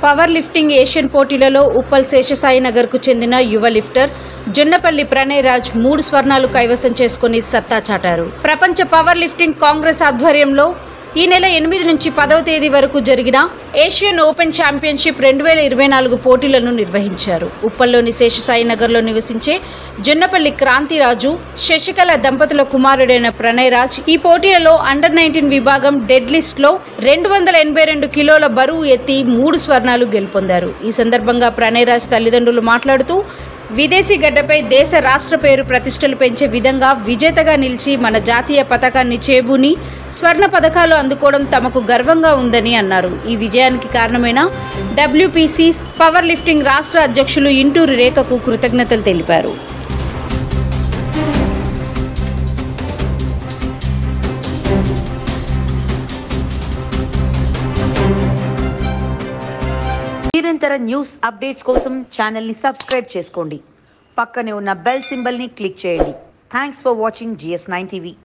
power lifting Asian పోటీలలో ఉప్పల్ శేషసాయి నగర్కు చెందిన యువ లిఫ్టర్ జొన్నపల్లి ప్రణయ్ రాజ్ మూడు స్వర్ణాలు కైవసం చేసుకుని సత్తా చాటారు ప్రపంచ పవర్ లిఫ్టింగ్ కాంగ్రెస్ ఆధ్వర్యంలో ఈ నెల ఎనిమిది నుంచి పదవ తేదీ వరకు జరిగిన ఏషియన్ ఓపెన్ ఛాంపియన్షిప్ రెండు వేల ఇరవై నాలుగు పోటీలను నిర్వహించారు ఉప్పల్లోని శేషసాయి నగర్లో నివసించే జొన్నపల్లి క్రాంతిరాజు శశికళ దంపతుల కుమారుడైన ప్రణయ్ రాజ్ ఈ పోటీలలో అండర్ నైన్టీన్ విభాగం డెడ్ లిస్ట్ లో రెండు వందల ఎనభై రెండు కిలోల బరువు ఎత్తి మూడు స్వర్ణాలు గెలుపొందారు ఈ సందర్భంగా ప్రణయ్ రాజ్ తల్లిదండ్రులు మాట్లాడుతూ విదేశీ గడ్డపై దేశ రాష్ట్ర పేరు ప్రతిష్టలు పెంచే విధంగా విజేతగా నిలిచి మన జాతీయ పథకాన్ని చేబూని స్వర్ణ పథకాలు అందుకోవడం తమకు గర్వంగా ఉందని అన్నారు ఈ విజయానికి కారణమైన డబ్ల్యూపీసీ పవర్ లిఫ్టింగ్ రాష్ట్ర అధ్యక్షులు ఇంటూరి రేఖకు కృతజ్ఞతలు తెలిపారు నిరంతర న్యూస్ అప్డేట్స్ కోసం ఛానల్ని సబ్స్క్రైబ్ చేసుకోండి పక్కనే ఉన్న బెల్ సింబల్ని క్లిక్ చేయండి thanks for watching GS nine TV